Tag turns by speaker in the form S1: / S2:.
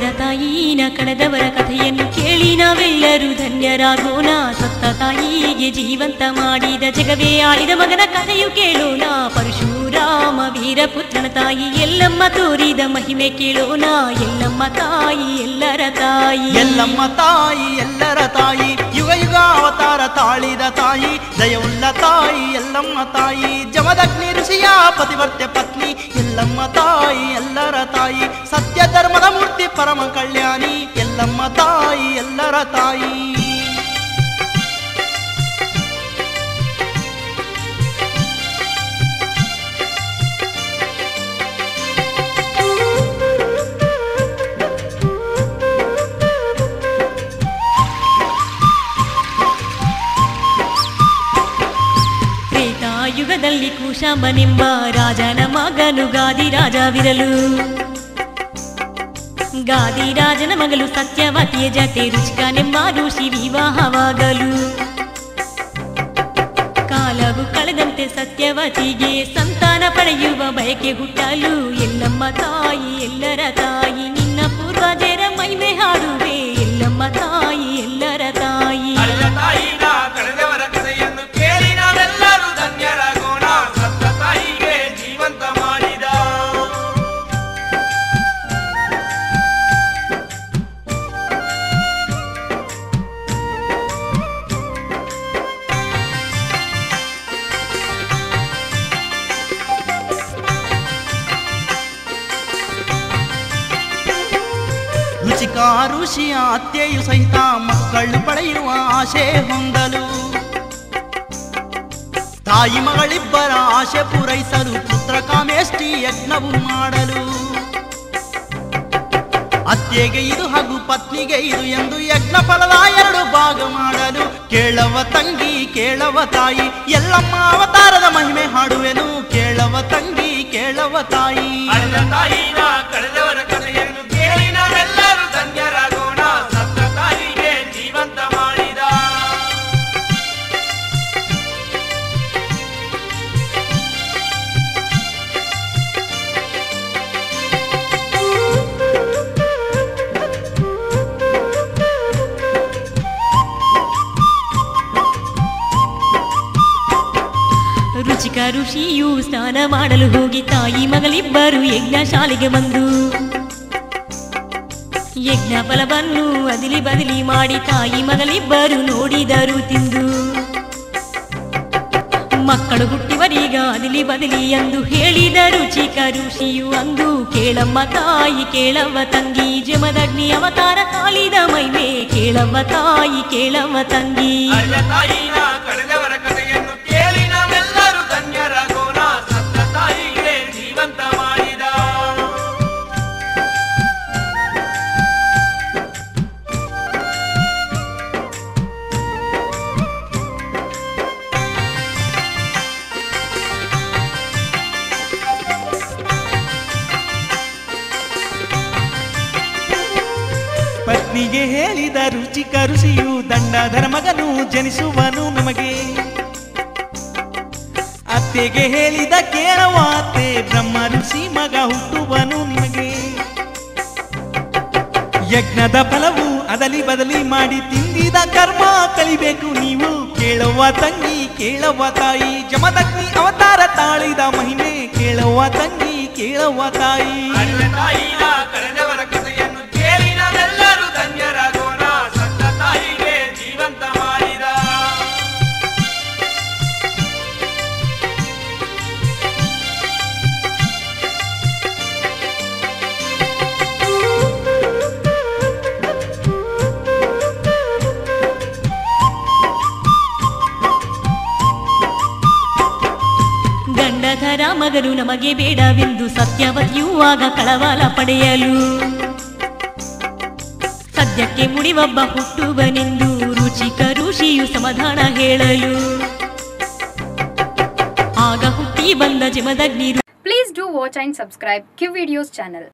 S1: ಕಳೆದ ತಾಯಿನ ಕಳೆದವರ ಕಥೆಯನ್ನು ಕೇಳಿ ನಾವೆಲ್ಲರೂ ಧನ್ಯರಾಗೋಣ ಸತ್ತ ತಾಯಿಗೆ ಜೀವಂತ ಮಾಡಿದ ಜಗವೇ ಆಳಿದ ಮಗನ ಕಥೆಯು ಕೇಳೋಣ ಪರಶುರಾಮ ವೀರಪುತ್ರನ ತಾಯಿ ಎಲ್ಲಮ್ಮ ತೋರಿದ ಮಹಿಮೆ ಕೇಳೋಣ ಎಲ್ಲಮ್ಮ ತಾಯಿ ಎಲ್ಲರ ತಾಯಿ
S2: ಎಲ್ಲಮ್ಮ ತಾಯಿ ಎಲ್ಲರ ತಾಯಿ ಯುಗ ಯುಗ ಅವತಾರ ತಾಳಿದ ತಾಯಿ ದಯವುಳ್ಳ ತಾಯಿ ಎಲ್ಲಮ್ಮ ತಾಯಿ ಜಮದಗ್ನಿ ಋಷಿಯ ಪತಿವರ್ತೆ ಪತ್ನಿ ಎಲ್ಲಮ್ಮ ತಾಯಿ ಎಲ್ಲರ ತಾಯಿ ಸತ್ಯ ಧರ್ಮದ ಮೂರ್ತಿ ಪರಮ ಕಲ್ಯಾಣಿ ಎಲ್ಲಮ್ಮ ತಾಯಿ ಎಲ್ಲರ ತಾಯಿ
S1: ತ್ರೇತಾಯುಗದಲ್ಲಿ ಕುಶಾಂಬನೆಂಬ ರಾಜನ ಮಗನು ಗಾದಿ ರಾಜವಿರಲು ಗಾದಿ ರಾಜನ ಮಗಳು ಸತ್ಯವತಿಯ ಜತೆ ರುಚಿಕನೆಂಬ ಋಷಿ ವಿವಾಹವಾಗಲು ಕಾಲವು ಕಳೆದಂತೆ ಸತ್ಯವತಿಗೆ ಸಂತಾನ ಪಡೆಯುವ ಬಯಕೆ ಹುಟ್ಟಲು ಎಲ್ಲಮ್ಮ ತಾಯಿ ಎಲ್ಲರ ತಾಯಿ ನಿನ್ನ ಪೂರ್ವಜರ ಮಹಿಮೆ ಹಾಡುವೆ ಎಲ್ಲಮ್ಮ ತಾಯಿ ಎಲ್ಲರ ತಾಯಿ
S3: ಕಳೆದ ತಾಯಿನ ಕಳೆದವರ ಕಥೆಯನ್ನು ಕೇಳಿ ನಾವೆಲ್ಲರೂ ಧನ್ಯರಾಗೋಣ ಸತ್ತ ತಾಯಿಗೆ ಜೀವಂತ ಮಾಡಿದ
S2: ರುಚಿಕ ಋಷಿಯ ಅತ್ತೆಯು ಸಹಿತ ಮಕ್ಕಳು ಪಡೆಯುವ ಆಶೆ ಹೊಂದಲು ತಾಯಿ ಮಗಳಿಬ್ಬರ ಆಶೆ ಪೂರೈಸಲು ಪುತ್ರ ಕಾಮೇಷ್ಟಿ ಯಜ್ಞವು ಮಾಡಲು ಅತ್ತೆಗೆ ಇದು ಹಾಗೂ ಪತ್ನಿಗೆ ಇದು ಎಂದು ಯಜ್ಞ ಫಲದ ಎರಡು ಭಾಗ ಮಾಡಲು ಕೇಳವ ತಂಗಿ ಕೇಳವ ತಾಯಿ ಎಲ್ಲಮ್ಮ ಅವತಾರದ ಮಹಿಮೆ ಹಾಡುವೆನು ಕೇಳವ ತಂಗಿ ಕೇಳವ ತಾಯಿ
S3: ಕಳೆದ ತಾಯಿನ ಕಳೆದವರ ಕಥೆಯನ್ನು ಕೇಳಿ ನಾವೆಲ್ಲರೂ ಧನ್ಯರಾಗೋಣ ಸತ್ತ ತಾಯಿಗೆ ಜೀವಂತ ಮಾಡಿದ
S1: ರುಚಿಕ ಋಷಿಯು ಸ್ನಾನ ಮಾಡಲು ಹೋಗಿ ತಾಯಿ ಮಗಳಿಬ್ಬರು ಯಜ್ಞ ಶಾಲೆಗೆ ಬಂದು ಯಜ್ಞ ಫಲವನ್ನು ಅದಿಲಿ ಬದಲಿ ಮಾಡಿ ತಾಯಿ ಮಗಳಿಬ್ಬರು ನೋಡಿದರು ತಿಂದು ಮಕ್ಕಳು ಹುಟ್ಟಿವರೀಗ ಅದಿಲಿ ಬದಲಿ ಎಂದು ಹೇಳಿದ ರುಚಿಕ ಋಷಿಯು ಅಂದು ಕೇಳಮ್ಮ ತಾಯಿ ಕೇಳವ್ವ ತಂಗಿ ಜಮದಗ್ನಿ ಅವತಾರ ತಾಳಿದ ಮೈಮೆ ಕೇಳವ್ವ ತಾಯಿ ಕೇಳವ್ವ ತಂಗಿ
S3: ಕಳೆದ ತಾಯಿನ ಕಳೆದವರ ಕಥೆಯನ್ನು ಕೇಳಿ ನಾವೆಲ್ಲರೂ ಧನ್ಯರಾಗೋಣ ಸತ್ತ ತಾಯಿಗೆ ಜೀವಂತ ಮಾಡಿದ
S2: ಪತ್ನಿಗೆ ಹೇಳಿದ ರುಚಿಕ ಋಷಿಯು ದಂಡಧರ ಮಗನು ಜನಿಸುವನು ನಮಗೆ ಅತ್ತೆಗೆ ಹೇಳಿದ ಕೇಳವ ಅತ್ತೆ ಬ್ರಹ್ಮ ಋಷಿ ಮಗ ಹುಟ್ಟುವನು ನಿಮಗೆ ಯಜ್ಞದ ಫಲವು ಅದಲಿ ಬದಲಿ ಮಾಡಿ ತಿಂದಿದ ಕರ್ಮ ಕಲಿಬೇಕು ನೀವು ಕೇಳುವ ತಂಗಿ ಕೇಳುವ ತಾಯಿ ಜಮದಗ್ನಿ ಅವತಾರ ತಾಳಿದ ಮಹಿಮೆ ಕೇಳುವ ತಂಗಿ ಕೇಳುವ ತಾಯಿ
S3: ಕಳೆದ ತಾಯಿನ ಕಳೆದವರ ಕಥೆಯನ್ನು ಕೇಳಿ ನಾವೆಲ್ಲರೂ ಧನ್ಯರಾಗೋಣ ಸತ್ತ ತಾಯಿಗೆ ಜೀವಂತ ಮಾಡಿದ
S1: ಗಂಡಧರ ಮಗನು ನಮಗೆ ಬೇಡವೆಂದು ಸತ್ಯವತಿಯೂ ಆಗ ಕಳವಾಲ ಪಡೆಯಲು ಸದ್ಯಕ್ಕೆ ಮುಡಿವೊಬ್ಬ ಹುಟ್ಟುವನೆಂದು ರುಚಿಕ ಋಷಿಯು ಸಮಾಧಾನ ಹೇಳಲು ಆಗ ಹುಟ್ಟಿ ಬಂದ Jamadagni
S4: Please do watch and subscribe Q Videos channel.